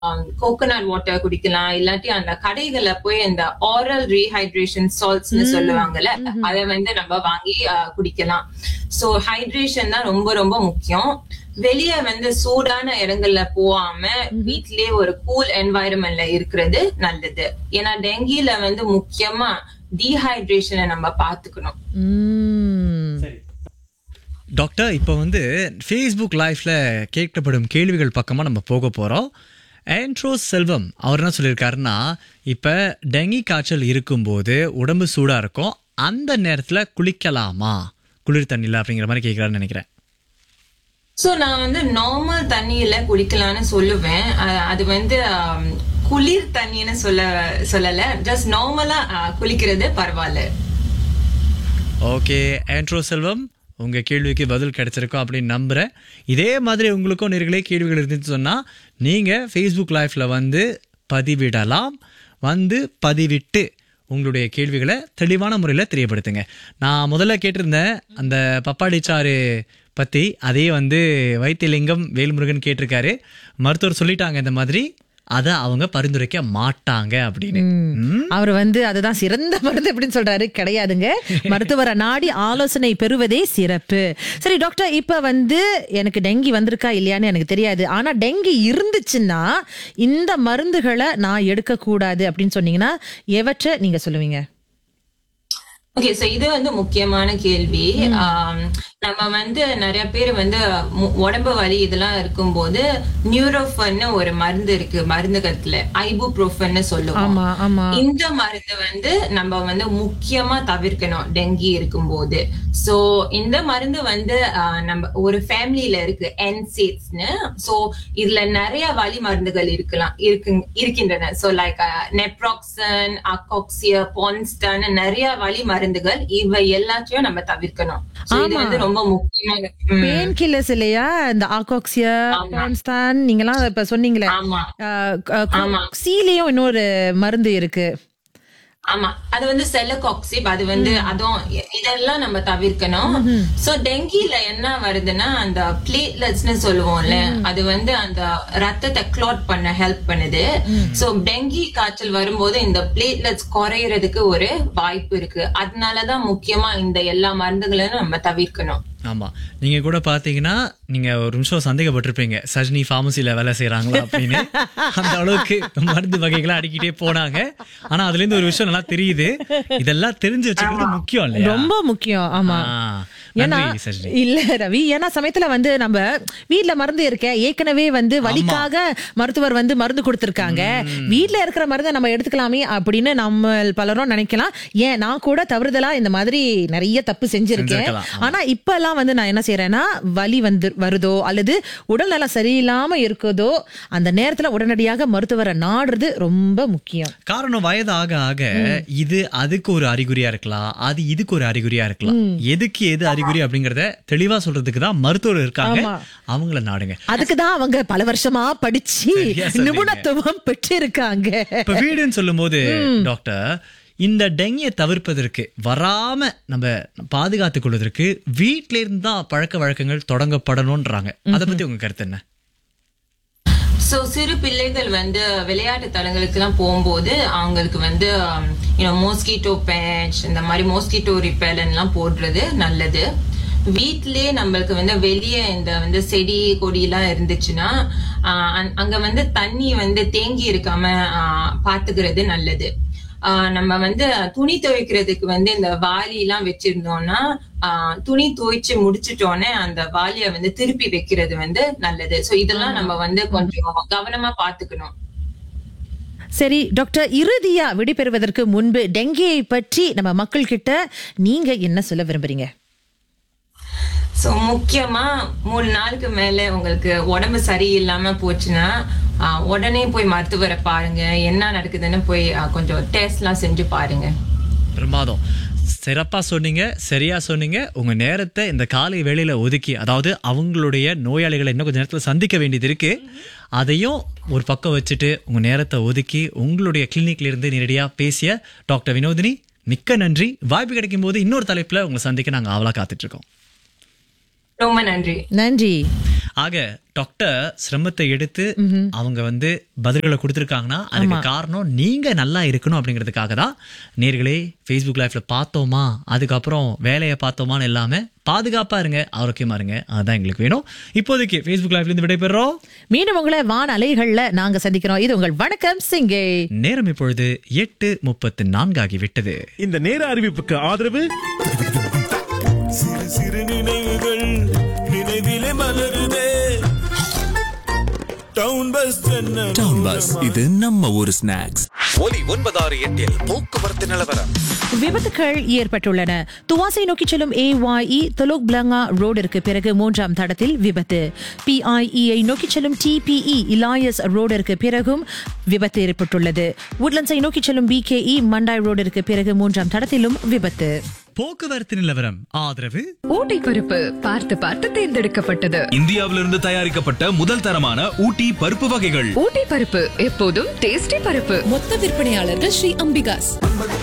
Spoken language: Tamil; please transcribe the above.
கோகோனட் வாட்டர் குடிக்கலாம் இல்லாட்டி அந்த கடைகள்ல போய் இந்த ஆரல் ரீஹைட்ரேஷன் சால்ட்ஸ்னு சொல்லுவாங்கல்ல அதை வந்து நம்ம வாங்கி ஆஹ், குடிக்கலாம் சோ ஹைட்ரேஷன் தான் ரொம்ப ரொம்ப முக்கியம் வெளிய வந்து சூடான இடங்கள்ல போகாம வீட்லயே ஒரு கூல் என்வாயரன்மெண்ட்ல இருக்கிறது நல்லது ஏன்னா டெங்கில வந்து முக்கியமா டீஹைட்ரேஷனை நம்ம பாத்துக்கணும் உம். டாக்டர் இப்போ வந்து ஃபேஸ்புக் லைஃப்ல கேட்கப்படும் கேள்விகள் பக்கமாக நம்ம போக போகிறோம் ஆண்ட்ரோஸ் செல்வம் அவர் என்ன சொல்லியிருக்காருன்னா இப்போ டெங்கி காய்ச்சல் இருக்கும்போது உடம்பு சூடாக இருக்கும் அந்த நேரத்தில் குளிக்கலாமா குளிர் தண்ணியில் அப்படிங்கிற மாதிரி கேட்குறாருன்னு நினைக்கிறேன் சோ நான் வந்து நார்மல் தண்ணியில குளிக்கலாம்னு சொல்லுவேன் அ- அது வந்து ஆம், குளிர் தண்ணின்னு சொல்ல சொல்லல ஜஸ்ட் நார்மலா குளிக்கிறது பரவாயில்ல ஓகே ஆண்ட்ரோ செல்வம் உங்கள் கேள்விக்கு பதில் கிடைச்சிருக்கும் அப்படின்னு நம்புகிறேன் இதே மாதிரி உங்களுக்கும் நேர்களே கேள்விகள் இருந்துச்சு சொன்னால் நீங்கள் ஃபேஸ்புக் லைஃப்பில் வந்து பதிவிடலாம் வந்து பதிவிட்டு உங்களுடைய கேள்விகளை தெளிவான முறையில் தெரியப்படுத்துங்க நான் முதல்ல கேட்டிருந்தேன் அந்த பப்பாடி சாறு பற்றி அதே வந்து வைத்தியலிங்கம் வேல்முருகன் கேட்டிருக்காரு மருத்துவர் சொல்லிட்டாங்க இந்த மாதிரி அதை அவங்க பரிந்துரைக்க மாட்டாங்க அப்படின்னு ம். அவர் வந்து அதுதான் சிறந்த மருந்து அப்படின்னு சொல்றாரு கிடையாதுங்க மருத்துவரை நாடி ஆலோசனை பெறுவதே சிறப்பு சரி டாக்டர் இப்ப வந்து எனக்கு டெங்கி வந்திருக்கா இல்லையான்னு எனக்கு தெரியாது ஆனா டெங்கி இருந்துச்சுன்னா இந்த மருந்துகளை நான் எடுக்க கூடாது அப்படின்னு சொன்னீங்கன்னா எவற்றை நீங்க சொல்லுவீங்க ஓகே சோ இது வந்து முக்கியமான கேள்வி ஆம், நம்ம வந்து நிறைய பேர் வந்து மு- உடம்பு வலி இதெல்லாம் இருக்கும்போது நியூரோஃபன்னு ஒரு மருந்து இருக்கு மருந்துகத்துல ஐபுப்ரோஃபன்னு சொல்லுவோம் ஆமா ஆமா இந்த மருந்து வந்து நம்ம வந்து முக்கியமா தவிர்க்கணும் டெங்கி இருக்கும்போது சோ இந்த மருந்து வந்து ஆஹ், நம்ம ஒரு ஃபேமிலியில இருக்கு என்சேட்ஸ்னு சோ இதுல நிறைய வலி மருந்துகள் இருக்கலாம் இருக்கு இருக்கின்றன சோ லைக் நெப்ராக்சன் அகாக்சியா பான்ஸ்டன் நிறைய வலி மருந்துகள் இவை எல்லாத்தையும் நம்ம தவிர்க்கணும் So இது வந்து ரொம்ப முக்கியமான ம், பெயின் கில்லர்ஸ் இல்லையா இந்த ஆகாக்சியா பான்ஸ்தான் நீங்கலாம் இப்ப சொன்னீங்களே ஆமா ஆமா சீலையும் இன்னொரு மருந்து இருக்கு ஆமா அது வந்து செலகாக்சிப் அது வந்து அதுவும் இ- இதெல்லாம் நம்ம தவிர்க்கணும் சோ டெங்கில என்ன வருதுன்னா அந்த பிளேட்லெட்ஸ்னு சொல்லுவோம்ல அது வந்து அந்த ரத்தத்தை க்ளாட் பண்ண ஹெல்ப் பண்ணுது சோ டெங்கி காய்ச்சல் வரும்போது இந்த பிளேட்லெட்ஸ் குறையறதுக்கு ஒரு வாய்ப்பு இருக்கு அதனாலதான் முக்கியமா இந்த எல்லா மருந்துகளையும் நம்ம தவிர்க்கணும் ஆமா நீங்க கூட பாத்தீங்கன்னா நீங்க ஒரு நிமிஷம் சந்தேகப்பட்டிருப்பீங்க சஜினி ஃபார்மசில வேலை செய்யறாங்களா அப்படின்னு அந்த அளவுக்கு மருந்து வகைகளை அடிக்கிட்டே போனாங்க ஆனா அதுல இருந்து ஒரு விஷயம் நல்லா தெரியுது இதெல்லாம் தெரிஞ்சு வச்சுக்கிறது முக்கியம் இல்லையா ரொம்ப முக்கியம் ஆமா ஆ, ஏன்னா நன்றி சஜினி இல்ல ரவி ஏன்னா சமயத்துல வந்து நம்ம வீட்ல மருந்து இருக்க ஏற்கனவே வந்து வலிக்காக மருத்துவர் வந்து மருந்து கொடுத்திருக்காங்க வீட்ல இருக்கிற மருந்தை நம்ம எடுத்துக்கலாமே அப்படின்னு நம்ம பலரும் நினைக்கலாம் ஏன் நான் கூட தவறுதலா இந்த மாதிரி நிறைய தப்பு செஞ்சிருக்கேன் செஞ்சிருக்கலாம், ஆனா இப்ப எல்லாம் வந்து நான் என்ன செய்யறேன்னா வலி வந்து வருதோ அல்லது உடல் நலம் சரியில்லாம இருக்குதோ அந்த நேரத்துல உடனடியாக மருத்துவரை நாடுறது ரொம்ப முக்கியம் காரணம் வயது ஆக ஆக இது அதுக்கு ஒரு அறிகுறியா இருக்கலாம் அது இதுக்கு ஒரு அறிகுறியா இருக்கலாம் எதுக்கு எது அறிகுறி அப்படிங்கறத தெளிவா சொல்றதுக்கு தான் மருத்துவர் இருக்காங்க ஆமா. அவங்கள நாடுங்க அதுக்குதான் அவங்க பல வருஷமா படிச்சு சரியா சொன்னீங்க. நிபுணத்துவம் பெற்று இருக்காங்க இப்ப வீடுன்னு சொல்லும்போது டாக்டர் இந்த டெங்கியை தவிர்ப்பதற்கு வராம நம்ம பாதுகாத்துக் கொள்வதற்கு வீட்ல இருந்து தான் பழக்க வழக்கங்கள் தொடங்கப்படணும்ன்றாங்க அதை பத்தி உங்க கருத்து என்ன சோ சிறு பிள்ளைகள் வந்து விளையாட்டு தலங்களுக்கு எல்லாம் போகும்போது அவங்களுக்கு வந்து மோஸ்கிட்டோ பேட்ச் இந்த மாதிரி மோஸ்கிட்டோ ரிப்பேலன் எல்லாம் போடுறது நல்லது வீட்டிலேயே நம்மளுக்கு வந்து வெளியே இந்த வந்து செடி கொடி எல்லாம் இருந்துச்சுன்னா ஆஹ் அங்க- அங்க வந்து தண்ணி வந்து தேங்கி இருக்காம ஆஹ் பாத்துக்கிறது நல்லது ஆஹ் நம்ம வந்து துணி துவைக்கிறதுக்கு வந்து இந்த வாளி எல்லாம் வச்சிருந்தோம்னா ஆஹ் துணி துவைச்சு முடிச்சிட்டோன்னே அந்த வாளிய வந்து திருப்பி வைக்கிறது வந்து நல்லது சோ இதெல்லாம் நம்ம வந்து கொஞ்சம் கவனமா பாத்துக்கணும் சரி டாக்டர் இறுதியா விடைபெறுவதற்கு முன்பு டெங்கியை பற்றி நம்ம மக்கள் கிட்ட நீங்க என்ன சொல்ல விரும்புறீங்க சோ முக்கியமா மூணு நாளுக்கு மேல உங்களுக்கு உடம்பு சரியில்லாம போச்சுன்னா ஆஹ் உடனே போய் மருத்துவரை பாருங்க என்ன நடக்குதுன்னு போய் ஆஹ் கொஞ்சம் டெஸ்ட் எல்லாம் செஞ்சு பாருங்க பிரமாதம் சிறப்பா சொன்னீங்க சரியா சொன்னீங்க உங்க நேரத்தை இந்த காலை வேளையில ஒதுக்கி அதாவது அவங்களுடைய நோயாளிகளை இன்னும் கொஞ்சம் நேரத்துல சந்திக்க வேண்டியது இருக்கு அதையும் ஒரு பக்கம் வச்சுட்டு உங்க நேரத்தை ஒதுக்கி உங்களுடைய கிளினிக்ல இருந்து நேரடியா பேசிய டாக்டர் வினோதினி மிக்க நன்றி வாய்ப்பு கிடைக்கும் போது இன்னொரு தலைப்புல உங்களை சந்திக்க நாங்க ஆவலா காத்துட்டு இருக்கோம் ரொம்ப நன்றி நன்றி ஆக டாக்டர் சிரமத்தை எடுத்து அவங்க வந்து பதில்களை கொடுத்துருக்காங்கன்னா அதுக்கு காரணம் நீங்க நல்லா இருக்கணும் அப்படிங்கிறதுக்காக தான் நேர்களே ஃபேஸ்புக் லைஃப்ல பார்த்தோமா அதுக்கப்புறம் வேலையை பார்த்தோமான்னு இல்லாம பாதுகாப்பா இருங்க ஆரோக்கியமா இருங்க அதுதான் எங்களுக்கு வேணும் இப்போதைக்கு ஃபேஸ்புக் லைஃப்ல இருந்து விடைபெறோம் மீண்டும் உங்களை வான் அலைகள்ல நாங்க சந்திக்கிறோம் இது உங்கள் வணக்கம் சிங்கை நேரம் இப்பொழுது எட்டு முப்பத்து நான்கு ஆகிவிட்டது இந்த நேர அறிவிப்புக்கு ஆதரவு சிறு சிறு நினைவுகள் நினைவிலே மலருதே town bus Chennai town bus இது நம்ம ஊர் ஸ்நாக்ஸ் ஒலி ஒன்பதாறு எட்டில் போக்குவரத்து நிலவரம் விபத்துகள் ஏற்பட்டுள்ளன துவாசை நோக்கி செல்லும் ஏஒய்இ தொலோக் பிளங்கா ரோடிற்கு பிறகு மூன்றாம் தடத்தில் விபத்து பிஐஇஐ நோக்கி செல்லும் டிபிஇ இலாயஸ் ரோடிற்கு பிறகும் விபத்து ஏற்பட்டுள்ளது உட்லண்ட்ஸை நோக்கி செல்லும் பிகேஇ மண்டாய் ரோடிற்கு பிறகு மூன்றாம் தடத்திலும் விபத்து போக்குவரத்து நிலவரம் ஆதரவு ஊட்டி பருப்பு பார்த்து பார்த்து தேர்ந்தெடுக்கப்பட்டது இந்தியாவிலிருந்து தயாரிக்கப்பட்ட முதல் தரமான ஊட்டி பருப்பு வகைகள் ஊட்டி பருப்பு எப்போதும் டேஸ்டி பருப்பு மொத்த விற்பனையாளர்கள் ஸ்ரீ அம்பிகாஸ்